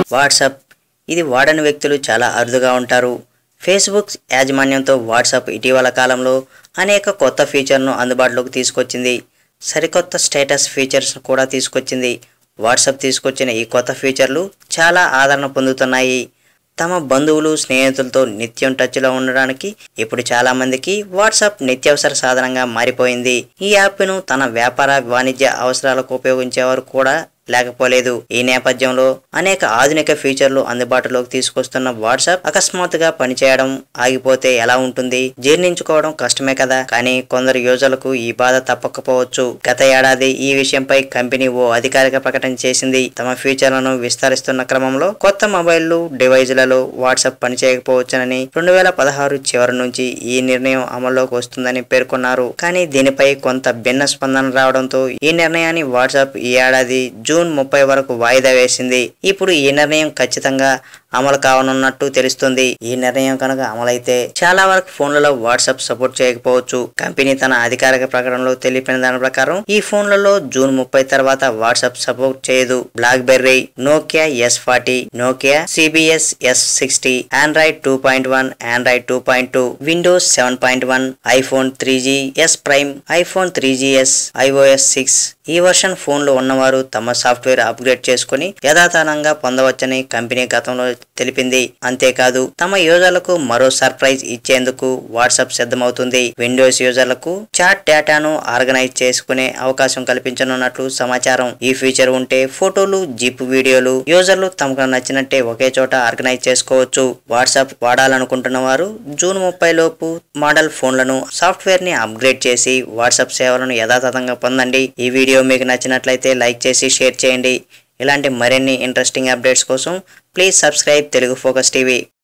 WhatsApp ఇది వాడని వ్యక్తులు చాలా అరుదుగా ఉంటారు ఫేస్బుక్ యాజమాన్యంతో వాట్సాప్ ఇటీవల కాలంలో అనేక కొత్త ఫీచర్ను అందుబాటులోకి తీసుకొచ్చింది సరికొత్త స్టేటస్ ఫీచర్స్ కూడా తీసుకొచ్చింది వాట్సాప్ తీసుకొచ్చిన ఈ కొత్త ఫీచర్లు చాలా ఆదరణ పొందుతున్నాయి తమ బంధువులు స్నేహితులతో నిత్యం టచ్లో ఉండడానికి ఇప్పుడు చాలా మందికి వాట్సాప్ నిత్యావసర సాధనంగా మారిపోయింది ఈ యాప్ను తన వ్యాపార వాణిజ్య అవసరాలకు ఉపయోగించేవారు కూడా లేకపోలేదు ఈ నేపథ్యంలో అనేక ఆధునిక ఫీచర్లు అందుబాటులోకి తీసుకొస్తున్న వాట్సాప్ అకస్మాత్తుగా పనిచేయడం ఆగిపోతే ఎలా ఉంటుంది జీర్ణించుకోవడం కష్టమే కదా కానీ కొందరు యూజర్లకు ఈ బాధ తప్పకపోవచ్చు గత ఏడాది ఈ విషయంపై కంపెనీ ఓ అధికారిక ప్రకటన చేసింది తమ ఫీచర్లను విస్తరిస్తున్న క్రమంలో కొత్త మొబైళ్లు డివైజులలో వాట్సాప్ పనిచేయకపోవచ్చునని రెండు వేల పదహారు చివరి నుంచి ఈ నిర్ణయం అమల్లోకి వస్తుందని పేర్కొన్నారు కానీ దీనిపై కొంత భిన్న స్పందన రావడంతో ఈ నిర్ణయాన్ని వాట్సాప్ ఈ ఏడాది జూన్ ముప్పై వరకు వాయిదా వేసింది ఇప్పుడు ఈ నిర్ణయం ఖచ్చితంగా అమలు కావనున్నట్టు తెలుస్తుంది ఈ నిర్ణయం కనుక అమలైతే చాలా వరకు ఫోన్లలో వాట్సాప్ సపోర్ట్ చేయకపోవచ్చు కంపెనీ తన అధికారిక ప్రకటనలో తెలిపిన దాని ప్రకారం ఈ ఫోన్లలో జూన్ ముప్పై తర్వాత వాట్సాప్ సపోర్ట్ చేయదు BlackBerry Nokia S forty Nokia CBS S sixty Android two point one Android two point two Windows seven point one iPhone three G S prime iPhone three GS iOS six ఈ version ఫోన్లు ఉన్నవారు తమ software upgrade చేసుకుని యథాతథంగా పొందవచ్చని company గతంలో తెలిపింది అంతేకాదు తమ యూజర్లకు మరో సర్ప్రైజ్ ఇచ్చేందుకు వాట్సాప్ సిద్ధమవుతుంది విండోస్ యూజర్లకు చాట్ డేటాను ఆర్గనైజ్ చేసుకునే అవకాశం కల్పించనున్నట్లు సమాచారం ఈ ఫీచర్ ఉంటే ఫోటోలు జిప్ వీడియోలు యూజర్లు తమకు నచ్చినట్టే ఒకే చోట ఆర్గనైజ్ చేసుకోవచ్చు వాట్సాప్ వాడాలనుకుంటున్న వారు జూన్ ముప్పై లోపు మోడల్ ఫోన్లను సాఫ్ట్వేర్ ని అప్గ్రేడ్ చేసి వాట్సాప్ సేవలను యథాతథంగా పొందండి ఈ వీడియో మీకు నచ్చినట్లయితే లైక్ చేసి షేర్ చేయండి ఇలాంటి మరిన్ని ఇంట్రెస్టింగ్ అప్డేట్స్ కోసం please subscribe Telugu focus TV